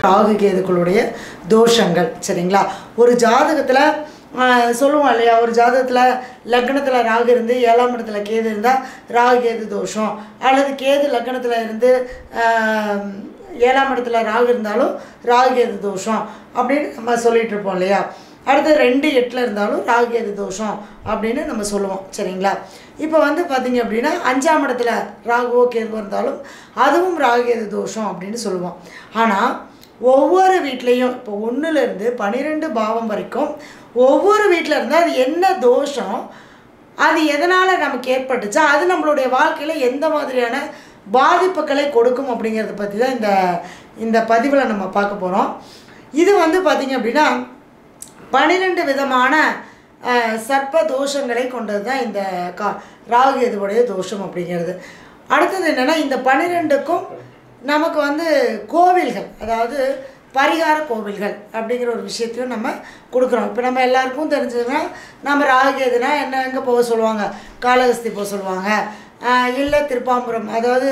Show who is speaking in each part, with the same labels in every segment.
Speaker 1: ராகு கேதுக்களுடைய தோஷங்கள் சரிங்களா ஒரு ஜாதகத்தில் சொல்லுவோம் இல்லையா ஒரு ஜாதகத்தில் லக்னத்தில் ராகு இருந்து ஏழாம் இடத்துல கேது இருந்தால் ராகு கேது தோஷம் அல்லது கேது லக்னத்தில் இருந்து ஆஹ், ஏழாம் இடத்துல ராகு இருந்தாலும் ராகு கேது தோஷம் அப்படின்னு நம்ம சொல்லிட்டு இருப்போம் இல்லையா அடுத்து ரெண்டு எட்டில் இருந்தாலும் ராகு கேது தோஷம் அப்படின்னு நம்ம சொல்லுவோம் சரிங்களா இப்போ வந்து பார்த்தீங்க அப்படின்னா அஞ்சாம் இடத்துல ராகுவோ கேதுவோ இருந்தாலும் அதுவும் ராகு கேது தோஷம் அப்படின்னு சொல்லுவோம் ஆனால் ஒவ்வொரு வீட்லேயும் இப்போ ஒன்றுலேருந்து பன்னிரெண்டு பாவம் வரைக்கும் ஒவ்வொரு வீட்டில் இருந்தால் அது என்ன தோஷம் அது எதனால் நமக்கு ஏற்பட்டுச்சா அது நம்மளுடைய வாழ்க்கையில் எந்த மாதிரியான பாதிப்புகளை கொடுக்கும் அப்படிங்கிறத பற்றி தான் இந்த இந்த பதிவில் நம்ம பார்க்க போகிறோம் இது வந்து பார்த்திங்க அப்படின்னா பன்னிரெண்டு விதமான அஹ், சர்ப்ப தோஷங்களை கொண்டது தான் இந்த கா ராகு கேதுவுடைய தோஷம் அப்படிங்கிறது அடுத்தது என்னென்னா இந்த பன்னிரெண்டுக்கும் நமக்கு வந்து கோவில்கள் அதாவது பரிகார கோவில்கள் அப்படிங்கிற ஒரு விஷயத்தையும் நம்ம கொடுக்குறோம் இப்போ நம்ம எல்லாருக்கும் தெரிஞ்சதுன்னா நம்ம ராகுகேதுனா என்ன எங்கே போக சொல்லுவாங்க காளஹஸ்தி போக சொல்லுவாங்க இல்லை திருப்பாம்புரம் அதாவது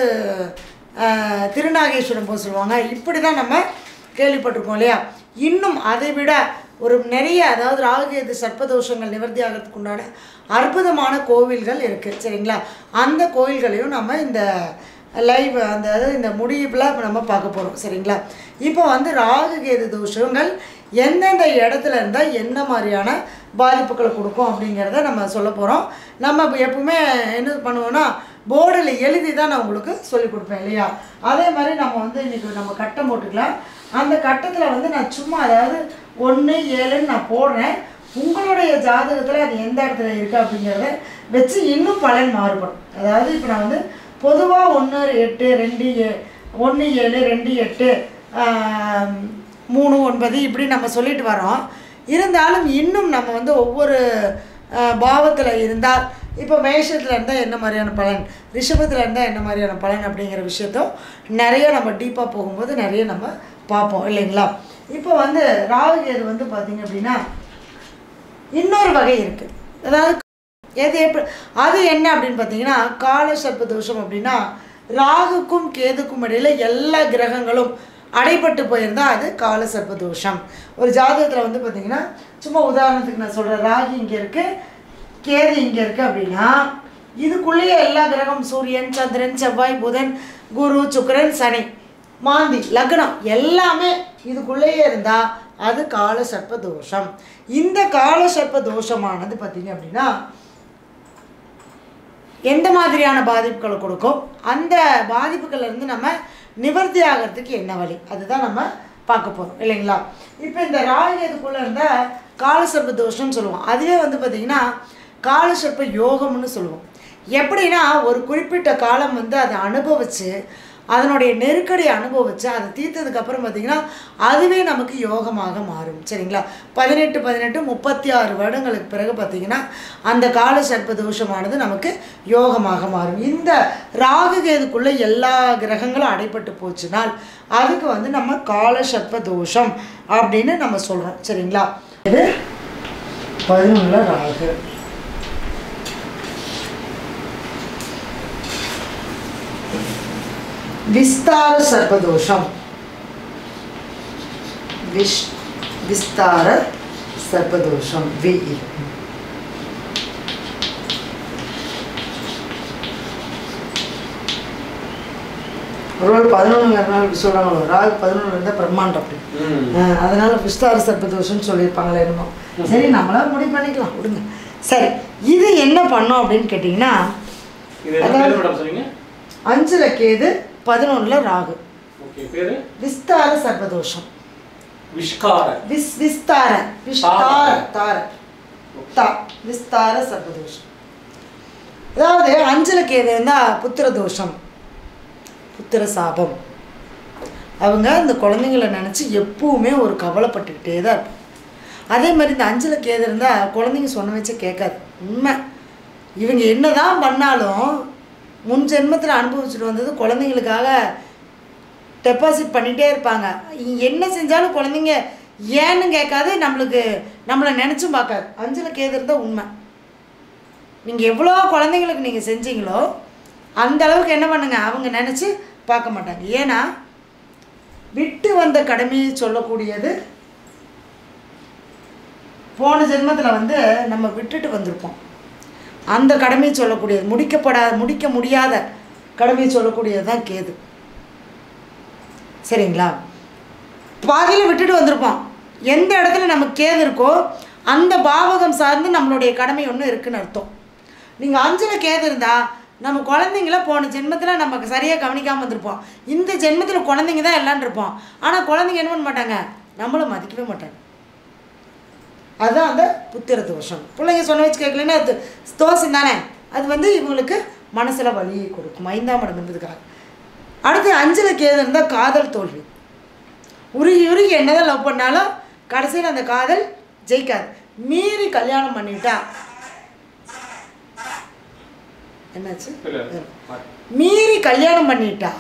Speaker 1: ஆஹ், திருநாகேஸ்வரம் போக சொல்லுவாங்க இப்படி தான் நம்ம கேள்விப்பட்டிருக்கோம் இல்லையா இன்னும் அதை விட ஒரு நிறைய அதாவது ராகுகேது சர்ப்பதோஷங்கள் நிவர்த்தி ஆகிறதுக்கு உண்டான அற்புதமான கோவில்கள் இருக்குது சரிங்களா அந்த கோவில்களையும் நம்ம இந்த லைவ் அந்த அதாவது இந்த முடிவில் இப்போ நம்ம பார்க்க போகிறோம் சரிங்களா இப்போ வந்து ராகு கேது தோஷங்கள் எந்தெந்த இடத்துல இருந்தால் என்ன மாதிரியான பாதிப்புகளை கொடுக்கும் அப்படிங்கிறத நம்ம சொல்ல போகிறோம் நம்ம இப்ப எப்பவுமே என்ன பண்ணுவோம்னா போர்டில் எழுதி தான் நான் உங்களுக்கு சொல்லி கொடுப்பேன் இல்லையா அதே மாதிரி நம்ம வந்து இன்றைக்கி நம்ம கட்டம் போட்டுக்கலாம் அந்த கட்டத்தில் வந்து நான் சும்மா அதாவது ஒன்று ஏழுன்னு நான் போடுறேன் உங்களுடைய ஜாதகத்தில் அது எந்த இடத்துல இருக்குது அப்படிங்கிறத வச்சு இன்னும் பலன் மாறுபடும் அதாவது இப்போ நான் வந்து பொதுவாக ஒன்று எட்டு ரெண்டு ஏ ஒன்று ஏழு ரெண்டு எட்டு ஆம், மூணு ஒன்பது இப்படி நம்ம சொல்லிட்டு வரோம் இருந்தாலும் இன்னும் நம்ம வந்து ஒவ்வொரு பாவத்தில் இருந்தால் இப்போ மேஷத்தில் இருந்தால் என்ன மாதிரியான பலன் ரிஷபத்தில் இருந்தால் என்ன மாதிரியான பலன் அப்படிங்கிற விஷயத்தும் நிறைய நம்ம டீப்பாக போகும்போது நிறைய நம்ம பார்ப்போம் இல்லைங்களா இப்போ வந்து ராகு கேது வந்து பார்த்திங்க அப்படின்னா இன்னொரு வகை இருக்குது அதாவது எது எப்படி அது என்ன அப்படின்னு பார்த்தீங்கன்னா கால சர்ப்ப தோஷம் அப்படின்னா ராகுக்கும் கேதுக்கும் இடையில எல்லா கிரகங்களும் அடைபட்டு போயிருந்தா அது கால சர்ப்ப தோஷம் ஒரு ஜாதகத்தில் வந்து பார்த்தீங்கன்னா சும்மா உதாரணத்துக்கு நான் சொல்கிறேன் ராகு இங்கே இருக்குது கேது இங்கே இருக்குது அப்படின்னா இதுக்குள்ளேயே எல்லா கிரகம் சூரியன் சந்திரன் செவ்வாய் புதன் குரு சுக்கிரன் சனி மாந்தி லக்னம் எல்லாமே இதுக்குள்ளேயே இருந்தால் அது கால சர்ப்ப தோஷம் இந்த கால சர்ப்ப தோஷமானது பார்த்தீங்க அப்படின்னா எந்த மாதிரியான பாதிப்புகளை கொடுக்கும் அந்த பாதிப்புகள்ல இருந்து நம்ம நிவர்த்தி ஆகிறதுக்கு என்ன வழி அதுதான் நம்ம பார்க்க போகிறோம் இல்லைங்களா இப்போ இந்த ராகுகேதுக்குள்ளே இருந்த காலசர்ப்ப தோஷம்னு சொல்லுவோம் அதுவே வந்து பார்த்திங்கன்னா காலசர்ப்ப யோகம்னு சொல்லுவோம் எப்படின்னா ஒரு குறிப்பிட்ட காலம் வந்து அதை அனுபவித்து அதனுடைய நெருக்கடி அனுபவித்து அதை தீர்த்ததுக்கப்புறம் பார்த்திங்கன்னா அதுவே நமக்கு யோகமாக மாறும் சரிங்களா பதினெட்டு பதினெட்டு முப்பத்தி ஆறு வருடங்களுக்கு பிறகு பார்த்திங்கன்னா அந்த கால சர்ப்ப தோஷமானது நமக்கு யோகமாக மாறும் இந்த ராகு கேதுக்குள்ளே எல்லா கிரகங்களும் அடைப்பட்டு போச்சுனால் அதுக்கு வந்து நம்ம கால சர்ப்ப தோஷம் அப்படின்னு நம்ம சொல்கிறோம் சரிங்களா இது பதினொன்றில் ராகு விஸ்தார சர்ப்பதோஷம் விஷ் விஸ்தார சர்ப்பதோஷம் வி ஒரு பதினொன்று நாள் சொல்கிறாங்களோ ராகு பதினொன்று இருந்தால் பிரம்மாண்டம் அப்படி அஹ் அதனால விஸ்தார சர்ப்பதோஷம்னு சொல்லியிருப்பாங்களே என்னமோ சரி நம்மளா முடிவு பண்ணிக்கலாம் விடுங்க சரி இது என்ன பண்ணோம் அப்படின்னு கேட்டிங்கன்னா
Speaker 2: இது என்ன பேர் மேடம் சொன்னீங்க
Speaker 1: அஞ்சுல கேது பதினொன்றில் ராகு
Speaker 2: ஓகே பேரு
Speaker 1: விஸ்தார சர்ப்பதோஷம்
Speaker 2: விஷ்கார
Speaker 1: விஸ் விஸ்தார விஸ்தார தார தா விஸ்தார சர்ப்பதோஷம் அதாவது அஞ்சல கேது இருந்தால் புத்திர தோஷம் புத்திர சாபம் அவங்க அந்த குழந்தைங்கள நினச்சி எப்பவுமே ஒரு கவலைப்பட்டுக்கிட்டே தான் இருப்பாங்க அதே மாதிரி இந்த அஞ்சல கேது இருந்தால் குழந்தைங்க சொன்ன வச்சு கேட்காது உண்மை இவங்க என்னதான் பண்ணாலும் முன் ஜென்மத்தில் அனுபவிச்சுட்டு வந்தது குழந்தைங்களுக்காக டெபாசிட் பண்ணிகிட்டே இருப்பாங்க இங்க என்ன செஞ்சாலும் குழந்தைங்க ஏன்னு கேட்காது நம்மளுக்கு நம்மளை நினச்சும் பார்க்காது அஞ்சல கேது இருந்தால் உண்மை நீங்கள் எவ்வளோ குழந்தைங்களுக்கு நீங்கள் செஞ்சீங்களோ அந்த அளவுக்கு என்ன பண்ணுங்க அவங்க நினச்சி பார்க்க மாட்டாங்க ஏன்னா விட்டு வந்த கடமையை சொல்லக்கூடியது போன ஜென்மத்தில் வந்து நம்ம விட்டுட்டு வந்திருப்போம் அந்த கடமையை சொல்லக்கூடியது முடிக்கப்படாத முடிக்க முடியாத கடமையை சொல்லக்கூடியது தான் கேது சரிங்களா பாதியில் விட்டுட்டு வந்திருப்போம் எந்த இடத்துல நமக்கு கேது இருக்கோ அந்த பாவகம் சார்ந்து நம்மளுடைய கடமை ஒன்று இருக்குன்னு அர்த்தம் நீங்கள் அஞ்சில் கேது இருந்தால் நம்ம குழந்தைங்கள போன ஜென்மத்தில் நமக்கு சரியாக கவனிக்காமல் வந்திருப்போம் இந்த ஜென்மத்தில் குழந்தைங்க தான் எல்லாம் இருப்போம் ஆனால் குழந்தைங்க என்ன பண்ண மாட்டாங்க நம்மளை மதிக்கவே மாட்டாங்க அதுதான் அந்த புத்திர தோஷம் பிள்ளைங்க சொன்ன வச்சு கேட்கலன்னா அது தோஷம் தானே அது வந்து இவங்களுக்கு மனசில் வலியை கொடுக்கும் ஐந்தாம் இடம் என்பதுக்காக அடுத்து அஞ்சில் கேது இருந்தால் காதல் தோல்வி உருகி உருகி என்னதான் லவ் பண்ணாலும் கடைசியில் அந்த காதல் ஜெயிக்காது மீறி கல்யாணம் பண்ணிட்டா என்னாச்சு
Speaker 2: இல்ல
Speaker 1: மீறி கல்யாணம் பண்ணிட்டா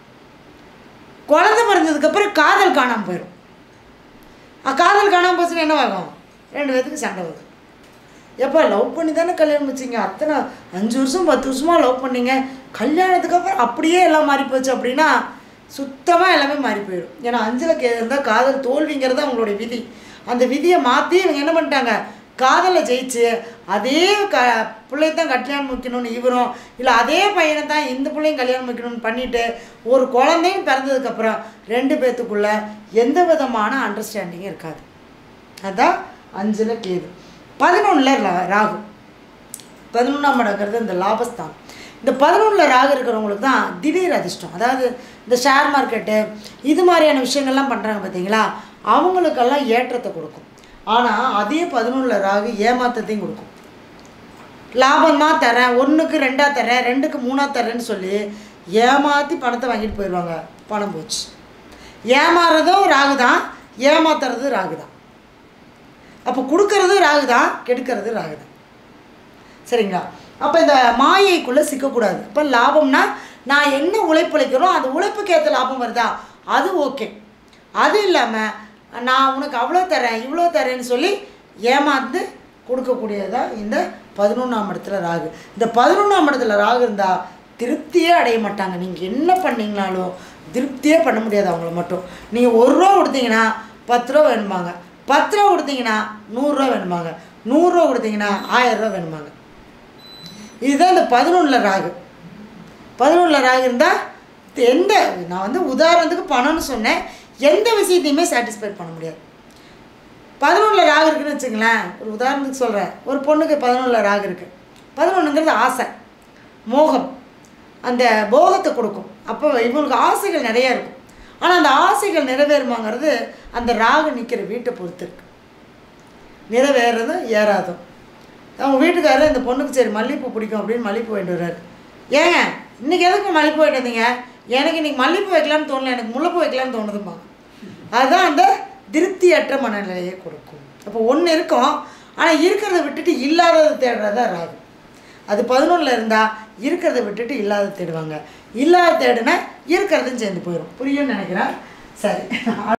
Speaker 1: குழந்தை பிறந்ததுக்கப்புறம் காதல் காணாமல் போயிடும் அஹ் காதல் காணாமல் போச்சுன்னா என்ன ஆகும் ரெண்டு பேத்துக்கு சண்டை வரும் எப்போ லவ் பண்ணி தானே கல்யாணம் வச்சிங்க அத்தனை அஞ்சு வருஷம் பத்து வருஷமாக லவ் பண்ணீங்க கல்யாணத்துக்கு அப்புறம் அப்படியே எல்லாம் மாறி போச்சு அப்படின்னா சுத்தமாக எல்லாமே மாறி போயிடும் ஏன்னா அஞ்சில் கே இருந்தால் காதல் தோல்விங்கிறது அவங்களுடைய விதி அந்த விதியை மாற்றி இவங்க என்ன பண்ணிட்டாங்க காதலில் ஜெயிச்சு அதே க பிள்ளை தான் கல்யாணம் வைக்கணும்னு இவரும் இல்லை அதே பையனை தான் இந்த பிள்ளையும் கல்யாணம் வைக்கணும்னு பண்ணிட்டு ஒரு குழந்தையும் பிறந்ததுக்கப்புறம் ரெண்டு பேர்த்துக்குள்ள எந்த விதமான அண்டர்ஸ்டாண்டிங்கும் இருக்காது அதான் அஞ்சில் கேது பதினொன்றில் ராகு பதினொன்றாம் இடங்கிறது இந்த லாபஸ்தான் இந்த பதினொன்றில் ராகு இருக்கிறவங்களுக்கு தான் திடீர் அதிர்ஷ்டம் அதாவது இந்த ஷேர் மார்க்கெட்டு இது மாதிரியான விஷயங்கள்லாம் பண்ணுறாங்க பார்த்தீங்களா அவங்களுக்கெல்லாம் ஏற்றத்தை கொடுக்கும் ஆனால் அதே பதினொன்றில் ராகு ஏமாற்றத்தையும் கொடுக்கும் லாபமாக தரேன் ஒன்றுக்கு ரெண்டாக தரேன் ரெண்டுக்கு மூணாக தரேன்னு சொல்லி ஏமாற்றி பணத்தை வாங்கிட்டு போயிடுவாங்க பணம் போச்சு ஏமாறுறதும் ராகு தான் ஏமாத்துறது ராகு தான் அப்போ கொடுக்கறதும் ராகு தான் கெடுக்கிறது ராகு தான் சரிங்களா அப்போ இந்த மாயைக்குள்ளே சிக்கக்கூடாது இப்போ லாபம்னா நான் என்ன உழைப்புழைக்கிறோம் அந்த உழைப்புக்கு ஏற்ற லாபம் வருதா அது ஓகே அது இல்லாமல் நான் உனக்கு அவ்வளோ தரேன் இவ்வளோ தரேன்னு சொல்லி ஏமாந்து கொடுக்கக்கூடியதா இந்த பதினொன்றாம் இடத்துல ராகு இந்த பதினொன்றாம் இடத்துல ராகு இருந்தால் திருப்தியே அடைய மாட்டாங்க நீங்கள் என்ன பண்ணீங்கனாலும் திருப்தியே பண்ண முடியாது அவங்கள மட்டும் நீங்கள் ஒரு ரூபா கொடுத்தீங்கன்னா பத்து ரூபா வேணுமாங்க பத்து ரூபா கொடுத்தீங்கன்னா நூறுரூவா வேணுமாங்க நூறுரூவா கொடுத்தீங்கன்னா ஆயிரரூவா வேணுமாங்க இதுதான் இந்த பதினொன்றில் ராகு பதினொன்றில் ராகு இருந்தால் எந்த நான் வந்து உதாரணத்துக்கு பணம்னு சொன்னேன் எந்த விஷயத்தையுமே சாட்டிஸ்ஃபை பண்ண முடியாது பதினொன்றில் ராகு இருக்குன்னு வச்சுங்களேன் ஒரு உதாரணத்துக்கு சொல்கிறேன் ஒரு பொண்ணுக்கு பதினொன்றில் ராகு இருக்குது பதினொன்றுங்கிறது ஆசை மோகம் அந்த போகத்தை கொடுக்கும் அப்போ இவங்களுக்கு ஆசைகள் நிறையா இருக்கும் ஆனால் அந்த ஆசைகள் நிறைவேறுமாங்கிறது அந்த ராகு நிற்கிற வீட்டை பொறுத்து இருக்கு நிறைவேறதும் ஏறாதும் அவங்க வீட்டுக்காரர் இந்த பொண்ணுக்கு சரி மல்லிகைப்பூ பிடிக்கும் அப்படின்னு மல்லிகைப்பூ வாங்கிட்டு வர்றாரு ஏங்க இன்னைக்கு எதுக்கு மல்லிகைப்பூ வாங்கிட்டு வந்தீங்க எனக்கு இன்னைக்கு மல்லிகைப்பூ வைக்கலாம்னு தோணல எனக்கு முல்லைப்பூ வைக்கலாம்னு தோணுதும்மா அதுதான் அந்த திருப்தியற்ற மனநிலையை கொடுக்கும் அப்போ ஒன்று இருக்கும் ஆனால் இருக்கிறத விட்டுட்டு இல்லாததை தேடுறதா ராகு அது பதினொன்றில் இருந்தால் இருக்கிறத விட்டுட்டு இல்லாத தேடுவாங்க இல்லாத தேடுனா இருக்கிறதும் சேர்ந்து போயிடும் புரியும்னு நினைக்கிறேன் சரி